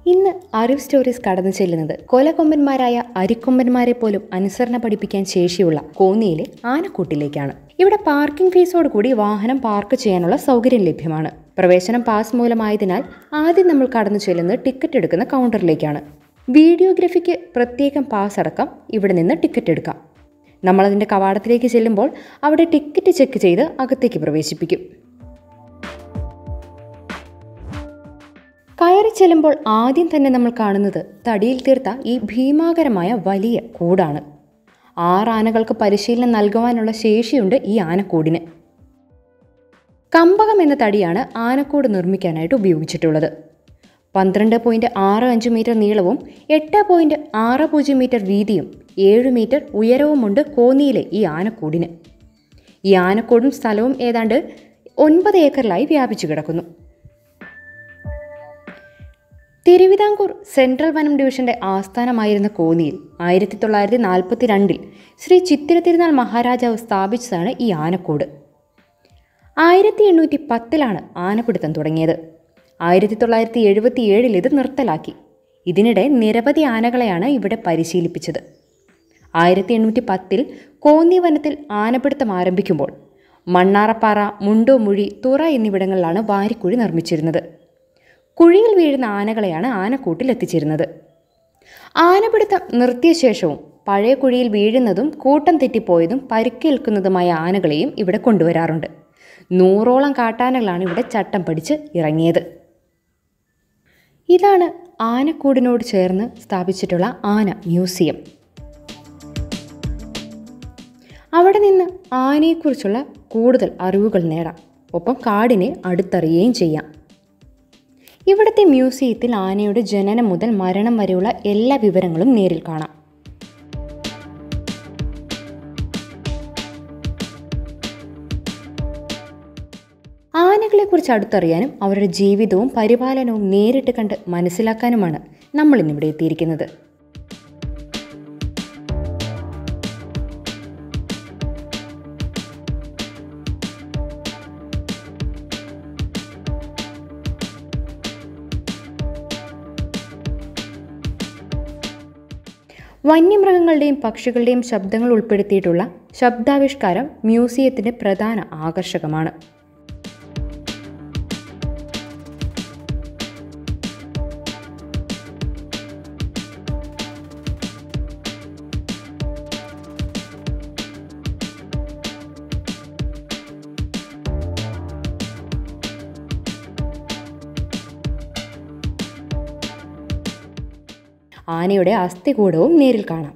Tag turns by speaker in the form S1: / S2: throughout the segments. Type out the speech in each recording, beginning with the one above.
S1: ഇന്ന് അറിവ് സ്റ്റോറീസ് കടന്നു ചെല്ലുന്നത് കൊലകൊമ്പന്മാരായ അരിക്കൊമ്പന്മാരെ പോലും അനുസരണ പഠിപ്പിക്കാൻ ശേഷിയുള്ള കോന്നിയിലെ ആനക്കൂട്ടിലേക്കാണ് ഇവിടെ പാർക്കിംഗ് ഫീസോട് കൂടി വാഹനം പാർക്ക് ചെയ്യാനുള്ള സൗകര്യം ലഭ്യമാണ് പ്രവേശനം പാസ് മൂലമായതിനാൽ ആദ്യം നമ്മൾ കടന്നു ചെല്ലുന്നത് ടിക്കറ്റ് എടുക്കുന്ന കൗണ്ടറിലേക്കാണ് വീഡിയോഗ്രഫിക്ക് പ്രത്യേകം പാസ് അടക്കം ഇവിടെ നിന്ന് ടിക്കറ്റ് എടുക്കാം നമ്മളതിൻ്റെ കവാടത്തിലേക്ക് ചെല്ലുമ്പോൾ അവിടെ ടിക്കറ്റ് ചെക്ക് ചെയ്ത് അകത്തേക്ക് പ്രവേശിപ്പിക്കും കയറി ചെല്ലുമ്പോൾ ആദ്യം തന്നെ നമ്മൾ കാണുന്നത് തടിയിൽ തീർത്ത ഈ ഭീമാകരമായ വലിയ കൂടാണ് ആറ് ആനകൾക്ക് പരിശീലനം നൽകുവാനുള്ള ശേഷിയുണ്ട് ഈ ആനക്കൂടിന് കമ്പകം എന്ന തടിയാണ് ആനക്കൂട് നിർമ്മിക്കാനായിട്ട് ഉപയോഗിച്ചിട്ടുള്ളത് പന്ത്രണ്ട് പോയിൻറ്റ് ആറ് അഞ്ച് മീറ്റർ നീളവും എട്ട് പോയിൻറ്റ് ആറ് പൂജ്യം മീറ്റർ വീതിയും ഏഴ് മീറ്റർ ഉയരവുമുണ്ട് കോന്നിയിലെ ഈ ആനക്കൂടിന് ഈ ആനക്കൂടും സ്ഥലവും ഏതാണ്ട് ഒൻപത് ഏക്കറിലായി വ്യാപിച്ചു കിടക്കുന്നു തിരുവിതാംകൂർ സെൻട്രൽ വനം ഡിവിഷന്റെ ആസ്ഥാനമായിരുന്ന കോന്നിയിൽ ആയിരത്തി തൊള്ളായിരത്തി നാൽപ്പത്തി രണ്ടിൽ ശ്രീ ചിത്തിര തിരുനാൾ മഹാരാജാവ് സ്ഥാപിച്ചതാണ് ഈ ആനക്കൂട് ആയിരത്തി എണ്ണൂറ്റി പത്തിലാണ് ആനപ്പിടുത്തം തുടങ്ങിയത് ആയിരത്തി തൊള്ളായിരത്തി എഴുപത്തി ഏഴിൽ ഇത് നിർത്തലാക്കി ഇതിനിടെ നിരവധി ആനകളെയാണ് ഇവിടെ പരിശീലിപ്പിച്ചത് ആയിരത്തി എണ്ണൂറ്റി പത്തിൽ കോന്നി വനത്തിൽ ആനപ്പിടുത്തം ആരംഭിക്കുമ്പോൾ മണ്ണാറപ്പാറ മുണ്ടോമുഴി തുറ എന്നിവിടങ്ങളിലാണ് വാരിക്കുഴി നിർമ്മിച്ചിരുന്നത് കുഴിയിൽ വീഴുന്ന ആനകളെയാണ് ആനക്കൂട്ടിൽ എത്തിച്ചിരുന്നത് ആനപിടുത്തം നിർത്തിയ ശേഷവും പഴയ കുഴിയിൽ വീഴുന്നതും കൂട്ടം തെറ്റിപ്പോയതും പരിക്കേൽക്കുന്നതുമായ ആനകളെയും ഇവിടെ കൊണ്ടുവരാറുണ്ട് നൂറോളം കാട്ടാനകളാണ് ഇവിടെ ചട്ടം പഠിച്ച് ഇറങ്ങിയത് ഇതാണ് ആനക്കൂടിനോട് ചേർന്ന് സ്ഥാപിച്ചിട്ടുള്ള ആന മ്യൂസിയം അവിടെ നിന്ന് ആനയെക്കുറിച്ചുള്ള കൂടുതൽ അറിവുകൾ നേടാം ഒപ്പം കാടിനെ അടുത്തറിയുകയും ചെയ്യാം ഇവിടുത്തെ മ്യൂസിയത്തിൽ ആനയുടെ ജനനം മുതൽ മരണം വരെയുള്ള എല്ലാ വിവരങ്ങളും നേരിൽ കാണാം ആനകളെക്കുറിച്ച് അടുത്തറിയാനും അവരുടെ ജീവിതവും പരിപാലനവും നേരിട്ട് കണ്ട് മനസ്സിലാക്കാനുമാണ് നമ്മൾ ഇന്നിവിടെ എത്തിയിരിക്കുന്നത് വന്യമൃഗങ്ങളുടെയും പക്ഷികളുടെയും ശബ്ദങ്ങൾ ഉൾപ്പെടുത്തിയിട്ടുള്ള ശബ്ദാവിഷ്കാരം മ്യൂസിയത്തിന്റെ പ്രധാന ആകർഷകമാണ് ആനയുടെ അസ്ഥികൂടവും നേരിൽ കാണാം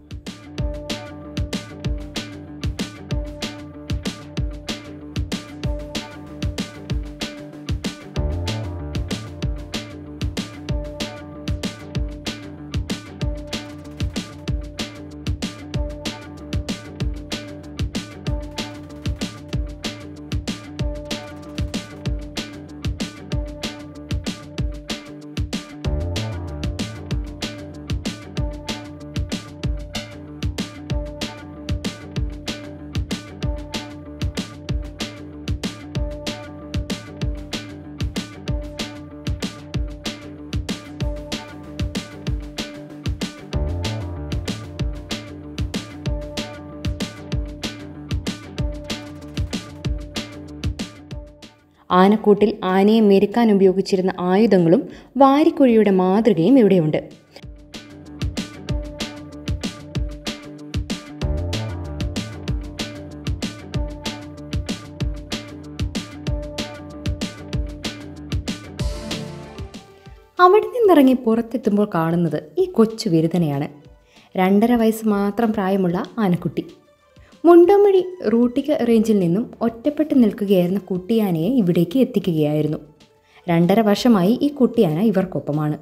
S1: ആനക്കൂട്ടിൽ ആനയെ മെരുക്കാൻ ഉപയോഗിച്ചിരുന്ന ആയുധങ്ങളും വാരിക്കുഴിയുടെ മാതൃകയും ഇവിടെയുണ്ട് അവിടെ നിന്നിറങ്ങി പുറത്തെത്തുമ്പോൾ കാണുന്നത് ഈ കൊച്ചു വിരുതനെയാണ് രണ്ടര വയസ്സ് മാത്രം പ്രായമുള്ള ആനക്കുട്ടി മുണ്ടോമഴി റൂട്ടിക റേഞ്ചിൽ നിന്നും ഒറ്റപ്പെട്ട് നിൽക്കുകയായിരുന്ന കുട്ടിയാനയെ ഇവിടേക്ക് എത്തിക്കുകയായിരുന്നു രണ്ടര വർഷമായി ഈ കുട്ടിയാന ഇവർക്കൊപ്പമാണ്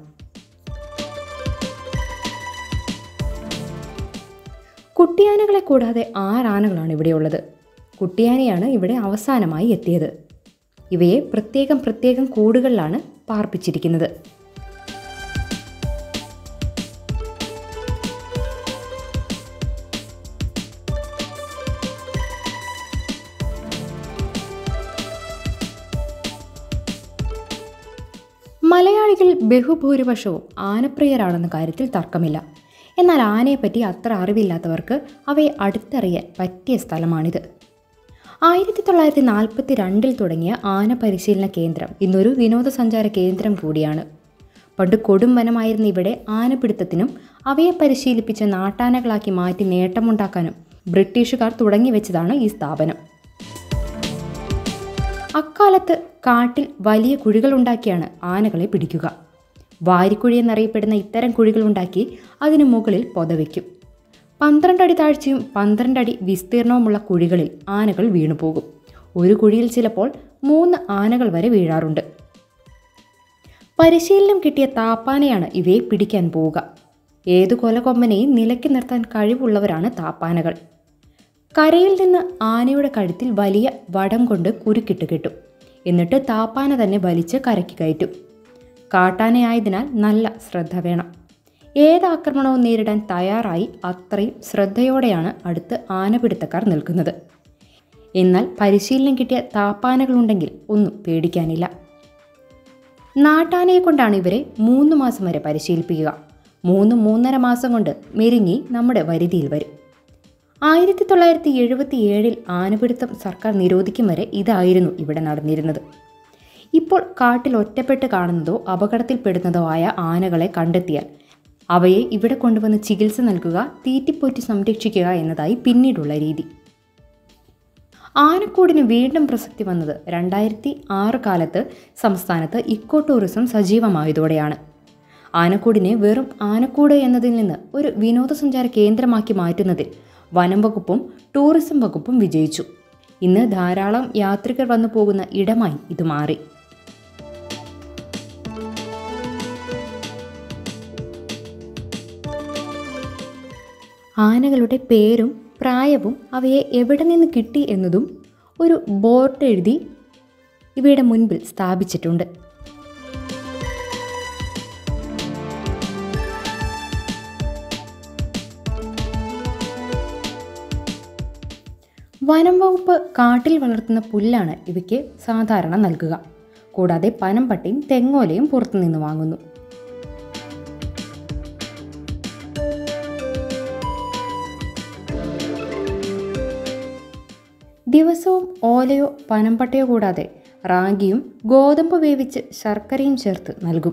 S1: കുട്ടിയാനകളെ കൂടാതെ ആറാനകളാണ് ഇവിടെയുള്ളത് കുട്ടിയാനയാണ് ഇവിടെ അവസാനമായി എത്തിയത് ഇവയെ പ്രത്യേകം പ്രത്യേകം കൂടുകളിലാണ് പാർപ്പിച്ചിരിക്കുന്നത് മലയാളികൾ മലയാളികളിൽ ബഹുഭൂരിപക്ഷവും ആനപ്രിയരാണെന്ന കാര്യത്തിൽ തർക്കമില്ല എന്നാൽ ആനയെപ്പറ്റി അത്ര അറിവില്ലാത്തവർക്ക് അവയെ അടുത്തറിയാൻ പറ്റിയ സ്ഥലമാണിത് ആയിരത്തി തൊള്ളായിരത്തി നാൽപ്പത്തി രണ്ടിൽ തുടങ്ങിയ ആന പരിശീലന കേന്ദ്രം ഇന്നൊരു വിനോദസഞ്ചാര കേന്ദ്രം കൂടിയാണ് പണ്ട് കൊടും വനമായിരുന്ന ഇവിടെ ആനപിടുത്തത്തിനും അവയെ പരിശീലിപ്പിച്ച് നാട്ടാനകളാക്കി മാറ്റി നേട്ടമുണ്ടാക്കാനും ബ്രിട്ടീഷുകാർ തുടങ്ങി വെച്ചതാണ് ഈ സ്ഥാപനം അക്കാലത്ത് കാട്ടിൽ വലിയ കുഴികളുണ്ടാക്കിയാണ് ആനകളെ പിടിക്കുക വാരിക്കുഴി എന്നറിയപ്പെടുന്ന ഇത്തരം കുഴികളുണ്ടാക്കി അതിനു മുകളിൽ പൊതവയ്ക്കും പന്ത്രണ്ടടി താഴ്ചയും പന്ത്രണ്ടടി വിസ്തീർണവുമുള്ള കുഴികളിൽ ആനകൾ വീണുപോകും ഒരു കുഴിയിൽ ചിലപ്പോൾ മൂന്ന് ആനകൾ വരെ വീഴാറുണ്ട് പരിശീലനം കിട്ടിയ താപ്പാനയാണ് ഇവയെ പിടിക്കാൻ പോവുക ഏതു കൊലകൊമ്പനെയും നിലയ്ക്ക് നിർത്താൻ കഴിവുള്ളവരാണ് താപ്പാനകൾ കരയിൽ നിന്ന് ആനയുടെ കഴുത്തിൽ വലിയ വടം കൊണ്ട് കുരുക്കിട്ട് കെട്ടും എന്നിട്ട് താപ്പാന തന്നെ വലിച്ച് കരയ്ക്ക് കയറ്റും കാട്ടാനയായതിനാൽ നല്ല ശ്രദ്ധ വേണം ഏത് ആക്രമണവും നേരിടാൻ തയ്യാറായി അത്രയും ശ്രദ്ധയോടെയാണ് അടുത്ത് ആനപിടുത്തക്കാർ നിൽക്കുന്നത് എന്നാൽ പരിശീലനം കിട്ടിയ താപ്പാനകളുണ്ടെങ്കിൽ ഒന്നും പേടിക്കാനില്ല നാട്ടാനയെ കൊണ്ടാണ് ഇവരെ മൂന്ന് മാസം വരെ പരിശീലിപ്പിക്കുക മൂന്ന് മൂന്നര മാസം കൊണ്ട് മെരുങ്ങി നമ്മുടെ വരുതിയിൽ വരും ആയിരത്തി തൊള്ളായിരത്തി എഴുപത്തി ഏഴിൽ ആനപിടുത്തം സർക്കാർ നിരോധിക്കും വരെ ഇതായിരുന്നു ഇവിടെ നടന്നിരുന്നത് ഇപ്പോൾ കാട്ടിൽ ഒറ്റപ്പെട്ട് കാണുന്നതോ അപകടത്തിൽപ്പെടുന്നതോ ആയ ആനകളെ കണ്ടെത്തിയാൽ അവയെ ഇവിടെ കൊണ്ടുവന്ന് ചികിത്സ നൽകുക തീറ്റിപ്പോറ്റി സംരക്ഷിക്കുക എന്നതായി പിന്നീടുള്ള രീതി ആനക്കൂടിന് വീണ്ടും പ്രസക്തി വന്നത് രണ്ടായിരത്തി ആറ് കാലത്ത് സംസ്ഥാനത്ത് ഇക്കോ ടൂറിസം സജീവമായതോടെയാണ് ആനക്കൂടിനെ വെറും ആനക്കൂട് എന്നതിൽ നിന്ന് ഒരു വിനോദസഞ്ചാര കേന്ദ്രമാക്കി മാറ്റുന്നതിൽ വനം വകുപ്പും ടൂറിസം വകുപ്പും വിജയിച്ചു ഇന്ന് ധാരാളം യാത്രികർ വന്നു പോകുന്ന ഇടമായി ഇത് മാറി ആനകളുടെ പേരും പ്രായവും അവയെ എവിടെ നിന്ന് കിട്ടി എന്നതും ഒരു ബോർഡ് എഴുതി ഇവയുടെ മുൻപിൽ സ്ഥാപിച്ചിട്ടുണ്ട് വനം വകുപ്പ് കാട്ടിൽ വളർത്തുന്ന പുല്ലാണ് ഇവയ്ക്ക് സാധാരണ നൽകുക കൂടാതെ പനമ്പട്ടിയും തെങ്ങോലയും പുറത്തുനിന്ന് വാങ്ങുന്നു ദിവസവും ഓലയോ പനമ്പട്ടയോ കൂടാതെ റാഗിയും ഗോതമ്പ് വേവിച്ച് ശർക്കരയും ചേർത്ത് നൽകും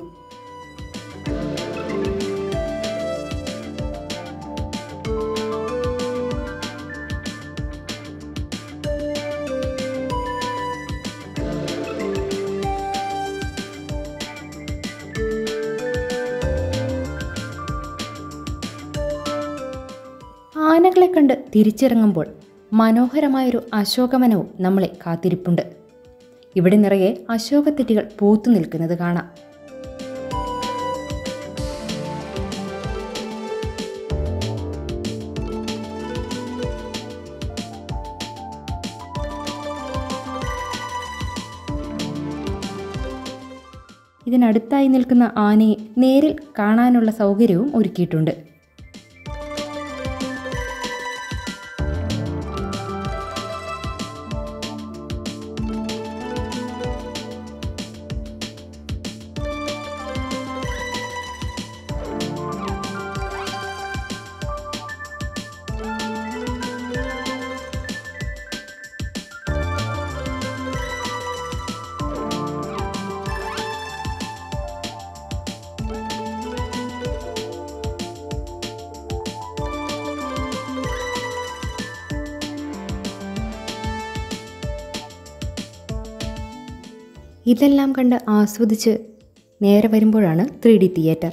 S1: ആനകളെ കണ്ട് തിരിച്ചിറങ്ങുമ്പോൾ മനോഹരമായൊരു അശോകവനവും നമ്മളെ കാത്തിരിപ്പുണ്ട് ഇവിടെ നിറയെ അശോകത്തെറ്റികൾ പൂത്തു നിൽക്കുന്നത് കാണാം ഇതിനടുത്തായി നിൽക്കുന്ന ആനയെ നേരിൽ കാണാനുള്ള സൗകര്യവും ഒരുക്കിയിട്ടുണ്ട് ഇതെല്ലാം കണ്ട് ആസ്വദിച്ച് നേരെ വരുമ്പോഴാണ് ത്രീ ഡി തിയേറ്റർ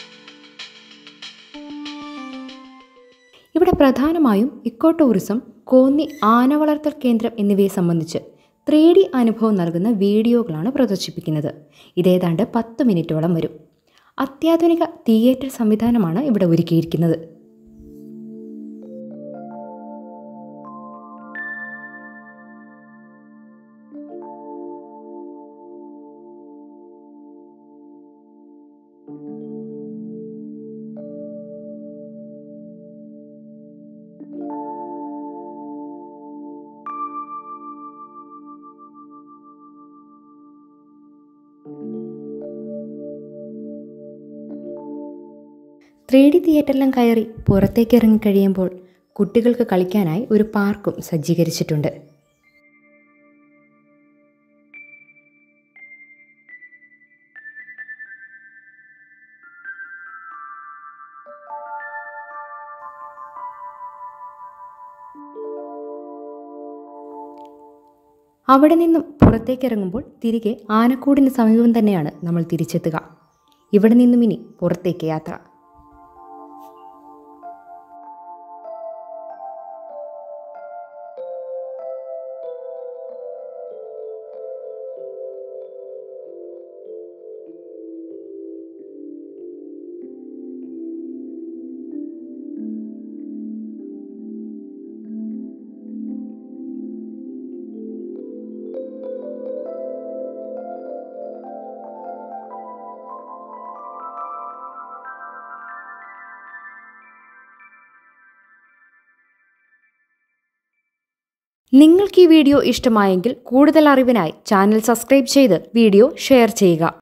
S1: ഇവിടെ പ്രധാനമായും ഇക്കോ ടൂറിസം കോന്നി ആന വളർത്തൽ കേന്ദ്രം എന്നിവയെ സംബന്ധിച്ച് ത്രീ ഡി അനുഭവം നൽകുന്ന വീഡിയോകളാണ് പ്രദർശിപ്പിക്കുന്നത് ഇതേതാണ്ട് പത്ത് മിനിറ്റോളം വരും അത്യാധുനിക തിയേറ്റർ സംവിധാനമാണ് ഇവിടെ ഒരുക്കിയിരിക്കുന്നത് ത്രീ ഡി തിയേറ്ററിലും കയറി പുറത്തേക്ക് ഇറങ്ങിക്കഴിയുമ്പോൾ കുട്ടികൾക്ക് കളിക്കാനായി ഒരു പാർക്കും സജ്ജീകരിച്ചിട്ടുണ്ട് അവിടെ നിന്നും പുറത്തേക്ക് ഇറങ്ങുമ്പോൾ തിരികെ ആനക്കൂടിന് സമീപം തന്നെയാണ് നമ്മൾ തിരിച്ചെത്തുക ഇവിടെ നിന്നും ഇനി പുറത്തേക്ക് യാത്ര നിങ്ങൾക്ക് ഈ വീഡിയോ ഇഷ്ടമായെങ്കിൽ കൂടുതൽ അറിവിനായി ചാനൽ സബ്സ്ക്രൈബ് ചെയ്ത് വീഡിയോ ഷെയർ ചെയ്യുക